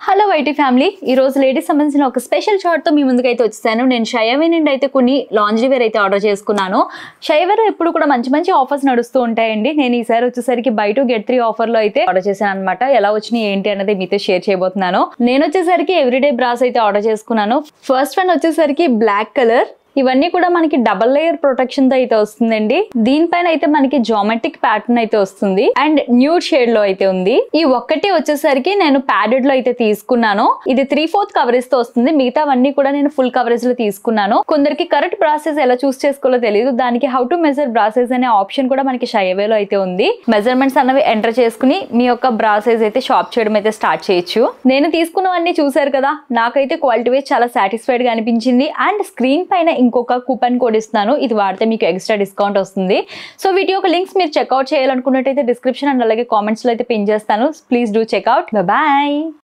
hello YT family ఈ రోజు ladies సంబంధించిన ఒక స్పెషల్ షార్ట్ తో మీ ముందుకైతే వచ్చేసాను నేను షయవే నుండి అయితే కొన్ని లాంజ్రీ వేర్ అయితే ఆర్డర్ చేసుకున్నాను షయవేర్ ఎప్పుడు కూడా మంచి మంచి ఆఫర్స్ నడుస్తూ ఉంటాయండి నేను ఈసారి వచ్చేసరికి buy two get three offer లో అయితే ఆర్డర్ చేశాను అనమాట ఎలా వచ్చినాయి ఏంటి అన్నది మీతో షేర్ చేయబోతున్నాను నేను వచ్చేసరికి ఎవ్రీడే బ్రాస్ అయితే ఆర్డర్ చేసుకున్నాను ఫస్ట్ వన్ వచ్చేసరికి బ్లాక్ కలర్ ఇవన్నీ కూడా మనకి డబల్ లేయర్ ప్రొటెక్షన్ తో అయితే వస్తుందండి దీనిపైన అయితే మనకి జామెట్రిక్ ప్యాటర్న్ అయితే వస్తుంది అండ్ న్యూడ్ షేడ్ లో అయితే ఉంది ఈ ఒక్కటి వచ్చేసరికి నేను ప్యాడెడ్ లో అయితే తీసుకున్నాను ఇది త్రీ ఫోర్త్ కవరేజ్ తో వస్తుంది మిగతావన్నీ కూడా నేను ఫుల్ కవరేజ్ లో తీసుకున్నాను కొందరికి కరెక్ట్ బ్రాసెస్ ఎలా చూస్ చేసుకోవాలో తెలియదు దానికి హౌ టు మెజర్ బ్రాసెస్ అనే ఆప్షన్ కూడా మనకి షైవేలో అయితే ఉంది మెజర్మెంట్స్ అన్నవి ఎంటర్ చేసుకుని మీ యొక్క బ్రాసెస్ అయితే షాప్ చేయడం అయితే స్టార్ట్ చేయొచ్చు నేను తీసుకున్నవన్నీ చూసారు కదా నాకైతే క్వాలిటీ వైజ్ చాలా సాటిస్ఫైడ్ గా అనిపించింది అండ్ స్క్రీన్ పైన ఇంకొక కూపన్ కోడ్ ఇస్తాను ఇది వాడితే మీకు ఎక్స్ట్రా డిస్కౌంట్ వస్తుంది సో వీటి యొక్క లింక్స్ మీరు చెక్అవుట్ చేయాలనుకున్నట్టయితే డిస్క్రిప్షన్ అండ్ అలాగే కామెంట్స్ లో అయితే పిన్ చేస్తాను ప్లీజ్ డూ చెక్అవుట్ బాయ్